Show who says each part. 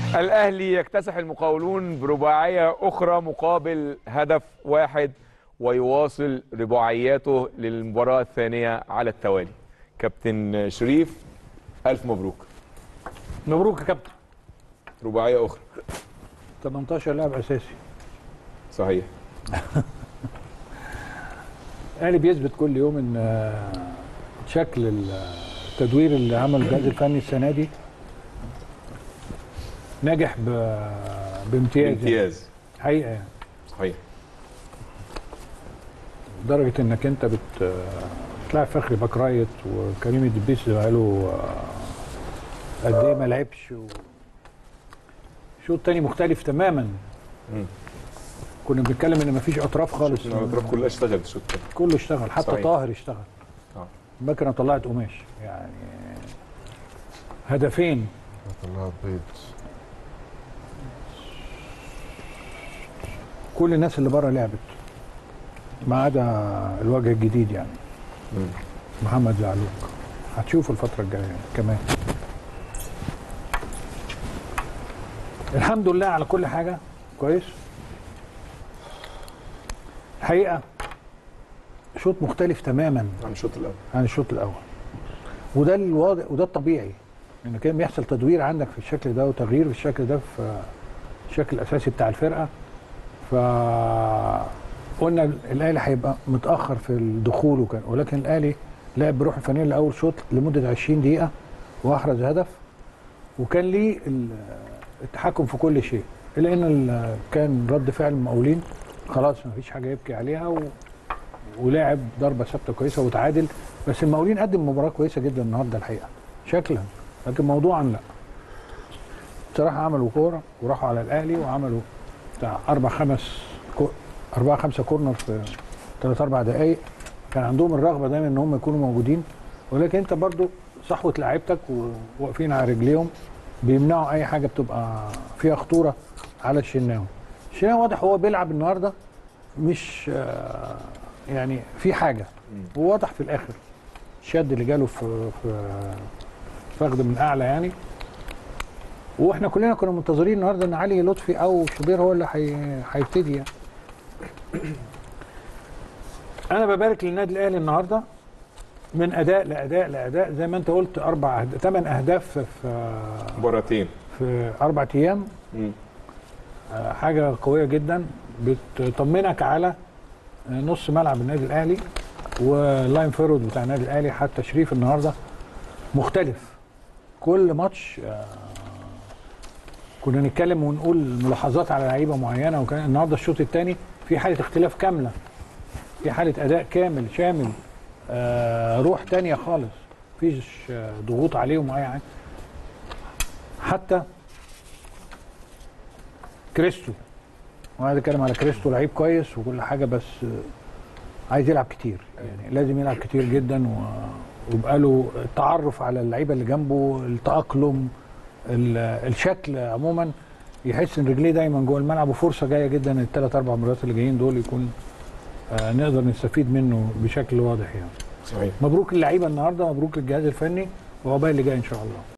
Speaker 1: الأهلي يكتسح المقاولون برباعية أخرى مقابل هدف واحد ويواصل رباعياته للمباراة الثانية على التوالي كابتن شريف ألف مبروك
Speaker 2: مبروك يا كابتن
Speaker 1: رباعية أخرى
Speaker 2: 18 لاعب اساسي
Speaker 1: صحيح
Speaker 2: الاهلي بيثبت كل يوم ان آه، شكل التدوير اللي عمله الجهاز الفني السنه دي ناجح ب- بامتياز يعني.
Speaker 1: امتياز
Speaker 2: حقيقه يعني
Speaker 1: صحيح
Speaker 2: لدرجه انك انت بت بتلاعب فخري باك رايت وكريم الدبيس بقاله آه، قد ايه ما لعبش و... شوط تاني مختلف تماما
Speaker 1: مم.
Speaker 2: كنا بنتكلم ان مفيش اطراف خالص
Speaker 1: شفنا الاطراف كلها اشتغلت الشوط الثاني
Speaker 2: كله اشتغل حتى
Speaker 1: صحيح.
Speaker 2: طاهر اشتغل
Speaker 1: آه.
Speaker 2: المكنه طلعت قماش يعني هدفين
Speaker 3: طلعت بيض
Speaker 2: كل الناس اللي بره لعبت ما عدا الوجه الجديد يعني
Speaker 1: مم.
Speaker 2: محمد زعلوك هتشوفوا الفتره الجايه يعني كمان الحمد لله على كل حاجه كويس الحقيقه شوط مختلف تماما
Speaker 1: عن الشوط الأول
Speaker 2: عن الشوط الاول وده الواضح وده الطبيعي ان كان بيحصل تدوير عندك في الشكل ده وتغيير في الشكل ده في الشكل الاساسي بتاع الفرقه ف قلنا الاهلي هيبقى متاخر في الدخول وكان ولكن الاهلي لعب بروح الفنيه لاول شوط لمده 20 دقيقه واحرز هدف وكان ليه ال- التحكم في كل شيء الا ان ال- كان رد فعل المقاولين خلاص ما فيش حاجه يبكي عليها و... ولعب ضربه ثابته كويسه وتعادل بس المقاولين قدم مباراه كويسه جدا النهارده الحقيقه شكلا لكن موضوعا لا بصراحه عملوا كوره وراحوا على الاهلي وعملوا بتاع اربع خمس كو... اربعه خمسه كورنر في ثلاث اربع دقائق كان عندهم الرغبه دايما ان هم يكونوا موجودين ولكن انت برضو صحوه لعيبتك وواقفين على رجليهم بيمنعوا اي حاجه بتبقى فيها خطوره على الشناوي الشناوي واضح هو بيلعب النهارده مش آه، يعني في حاجه وواضح في الاخر الشد اللي جاله في في فخد من اعلى يعني واحنا كلنا كنا منتظرين النهارده ان علي لطفي او شوبير هو اللي هي- هيبتدي يعني انا ببارك للنادي الاهلي النهارده من اداء لاداء لاداء زي ما انت قلت اربع أهد- ثمان اهداف في
Speaker 1: مباراتين
Speaker 2: في اربع ايام
Speaker 1: مم.
Speaker 2: آه، حاجه قويه جدا بتطمنك على آه، نص ملعب النادي الاهلي واللاين فيرود بتاع النادي الاهلي حتى شريف النهارده مختلف كل ماتش آه، كنا نتكلم ونقول ملاحظات على لعيبه معينه وكان النهارده الشوط الثاني في حاله اختلاف كامله في حاله اداء كامل شامل آه، روح تانية خالص مفيش آه، ضغوط عليهم اي حاجه حتى كريستو وانا عايز اتكلم على كريستو لعيب كويس وكل حاجه بس آه، عايز يلعب كتير يعني لازم يلعب كتير جدا و... ويبقى له التعرف على اللعيبه اللي جنبه التاقلم ال- الشكل عموما يحس ان رجليه دايما جوه الملعب وفرصه جايه جدا الثلاث اربع مرات اللي جايين دول يكون آه نقدر نستفيد منه بشكل واضح يعني
Speaker 1: صحيح
Speaker 2: مبروك اللعيبه النهارده مبروك الجهاز الفني وعقبال اللي جاي ان شاء الله